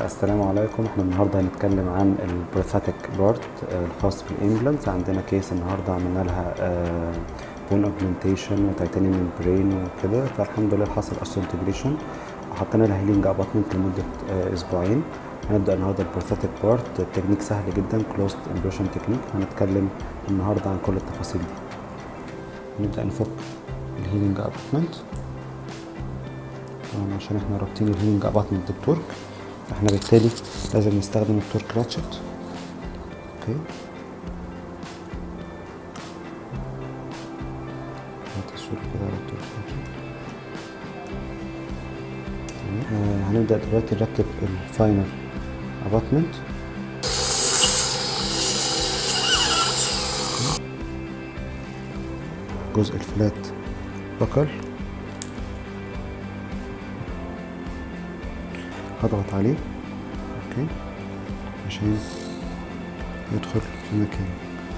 السلام عليكم احنا النهارده هنتكلم عن البروثاتيك بارت الخاص بالامبلانتس عندنا كيس النهارده عملنا لها بون اوجمنتيشن وتيتانيوم ممبرين وكده فالحمد لله حصل اسنتجريشن وحطينا لها هيلينج اباتمنت لمده آه، اسبوعين هنبدا النهارده البروثاتيك بارت التكنيك سهل جدا كلوزد امبريشن تكنيك هنتكلم النهارده عن كل التفاصيل دي نبدا نفك الهيلينج اباتمنت طبعا عشان احنا رابطين الهيلينج اباتمنت بتورك احنا بالتالي لازم نستخدم التورك راتشت اوكي هات الصورة كده على التورك راتشت تمام. آه هنبدأ دلوقتي نركب الفاينل اباتمنت جزء الفلات بكر هضغط عليه اوكي عشان يدخل في مكانه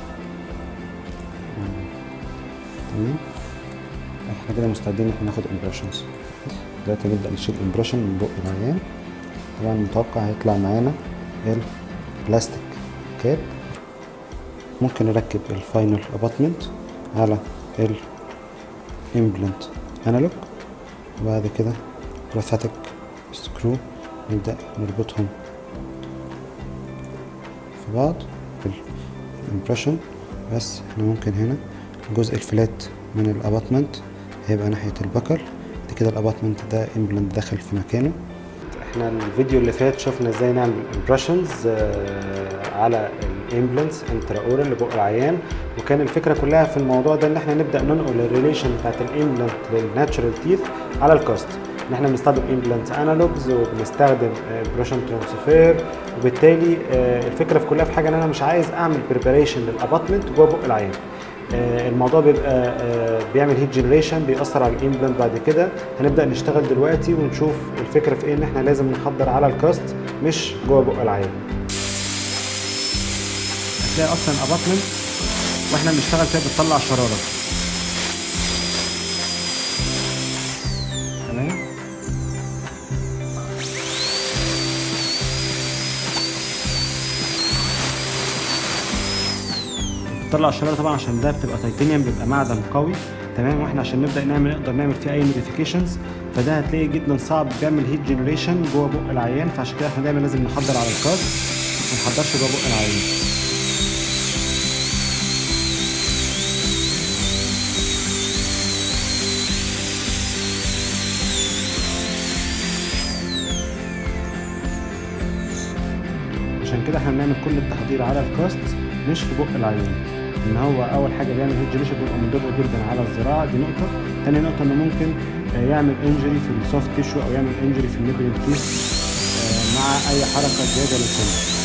تمام احنا كده مستعدين ان احنا ناخد امبريشنز دلوقتي نبدا نشيل امبريشن من بق العيان طبعا متوقع هيطلع معانا البلاستيك كاب ممكن نركب الفاينل اباتمنت على الامبلانت انالوج وبعد كده بروثاتيك سكرو نبدأ نربطهم في بعض بالإمبريشن بس احنا ممكن هنا الجزء الفلات من الاباتمنت هيبقى ناحية البكر بعد كده الاباتمنت ده امبلانت داخل في مكانه احنا الفيديو اللي فات شفنا ازاي نعمل امبريشنز على الامبلانتس انترا اورال لبق العيان وكان الفكره كلها في الموضوع ده ان احنا نبدا ننقل الريليشن بتاعت الامبلانت للناتشرال تيث على الكاست ان احنا بنستخدم امبلانت انالوجز وبنستخدم امبريشن ترانسفير وبالتالي آه، الفكره في كلها في حاجه ان انا مش عايز اعمل بريباريشن للاباتمنت جوه بق العيان آه، الموضوع بيبقى آه، بيعمل هيت جنريشن بيأثر على الامبلانت بعد كده هنبدا نشتغل دلوقتي ونشوف الفكره في ايه ان احنا لازم نحضر على الكاست مش جوه بق العيان هتلاقي اصلا اباتمنت واحنا بنشتغل فيها بتطلع شراره تمام بتطلع شراره طبعا عشان ده بتبقى تيتانيوم بيبقى معدن قوي تمام واحنا عشان نبدا نعمل نقدر نعمل فيه اي موديفيكيشنز فده هتلاقي جدا صعب بيعمل هيت جنريشن جوه بق العيان فعشان كده احنا دايما لازم نحضر على الكاست ما نحضرش جوه بق العيان عشان كده احنا بنعمل كل التحضير على الكاست مش في بق العيان ان هو اول حاجه بيعمل هيد جنريشن بيبقى مضر جدا على الزراعه دي نقطه تاني نقطه انه ممكن آه، يعمل انجري في السوفت تيشو او يعمل انجري في النيبل تيث مع اي حركه زياده للكلى